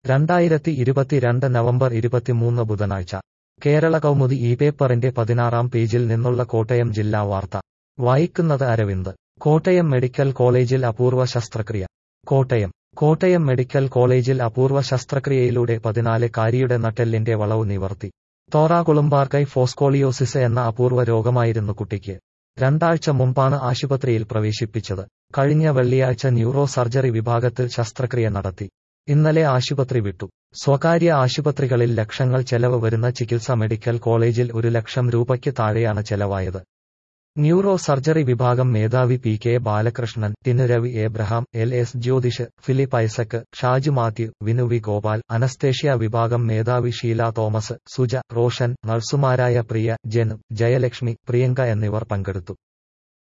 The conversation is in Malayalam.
രണ്ടായിരത്തി ഇരുപത്തിരണ്ട് നവംബർ ഇരുപത്തിമൂന്ന് ബുധനാഴ്ച കേരള കൗമുദി ഈ പേപ്പറിന്റെ പതിനാറാം പേജിൽ നിന്നുള്ള കോട്ടയം ജില്ലാ വാർത്ത വായിക്കുന്നത് അരവിന്ദ് കോട്ടയം മെഡിക്കൽ കോളേജിൽ അപൂർവ ശസ്ത്രക്രിയ കോട്ടയം കോട്ടയം മെഡിക്കൽ കോളേജിൽ അപൂർവ ശസ്ത്രക്രിയയിലൂടെ പതിനാല് കാരിയുടെ നട്ടെല്ലിന്റെ വളവ് നിവർത്തി തോറാകുളുംബാർക്കൈ ഫോസ്കോളിയോസിസ് എന്ന അപൂർവ രോഗമായിരുന്നു കുട്ടിക്ക് രണ്ടാഴ്ച മുമ്പാണ് ആശുപത്രിയിൽ പ്രവേശിപ്പിച്ചത് കഴിഞ്ഞ വെള്ളിയാഴ്ച ന്യൂറോ സർജറി വിഭാഗത്തിൽ ശസ്ത്രക്രിയ നടത്തി ഇന്നലെ ആശുപത്രി വിട്ടു സ്വകാര്യ ആശുപത്രികളിൽ ലക്ഷങ്ങൾ ചെലവ് വരുന്ന ചികിത്സ മെഡിക്കൽ കോളേജിൽ ഒരു ലക്ഷം രൂപയ്ക്ക് താഴെയാണ് ചെലവായത് ന്യൂറോ സർജറി വിഭാഗം മേധാവി P K Balakrishnan Tinu Ravi Abraham L S Jyothish Philip Isaac Shaju Mathew Vinu V Gopal anaesthesia വിഭാഗം മേധാവി ഷീല തോമസ് സുജ റോഷൻ നഴ്സുമാരായ പ്രിയ ജെനു ജയലക്ഷ്മി പ്രിയങ്ക എന്നിവർ പങ്കെടുത്തു